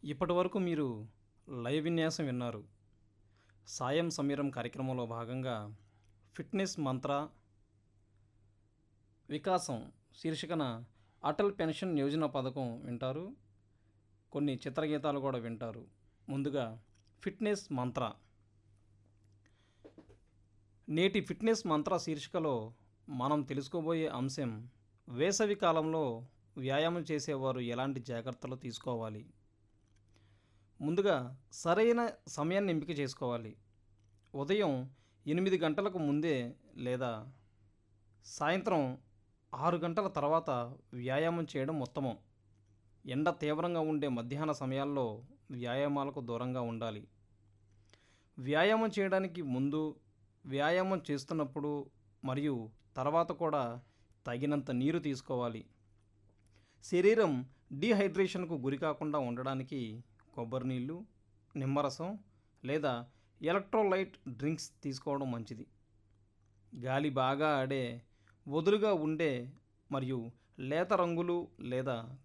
ఇప్పటి వరకు మీరు లైవ్ విన్యాసం విన్నారు సాయం సమీరం కార్యక్రమంలో భాగంగా ఫిట్నెస్ మంత్ర వికాసం శీర్షికన అటల్ పెన్షన్ యోజన పథకం వింటారు కొన్ని చిత్రగీతాలు కూడా వింటారు ముందుగా ఫిట్నెస్ మంత్ర నేటి ఫిట్నెస్ మంత్ర శీర్షికలో మనం తెలుసుకోబోయే అంశం వేసవి కాలంలో వ్యాయామం చేసేవారు ఎలాంటి జాగ్రత్తలు తీసుకోవాలి ముందుగా సరైన సమయాన్ని ఎంపిక చేసుకోవాలి ఉదయం ఎనిమిది గంటలకు ముందే లేదా సాయంత్రం ఆరు గంటల తర్వాత వ్యాయామం చేయడం ఉత్తమం ఎండ తీవ్రంగా ఉండే మధ్యాహ్న సమయాల్లో వ్యాయామాలకు దూరంగా ఉండాలి వ్యాయామం చేయడానికి ముందు వ్యాయామం చేస్తున్నప్పుడు మరియు తర్వాత కూడా తగినంత నీరు తీసుకోవాలి శరీరం డీహైడ్రేషన్కు గురి కాకుండా ఉండడానికి కొబ్బరి నీళ్ళు నిమ్మరసం లేదా ఎలక్ట్రోలైట్ డ్రింక్స్ తీసుకోవడం మంచిది గాలి బాగా ఆడే వదులుగా ఉండే మరియు లేత రంగులు లేదా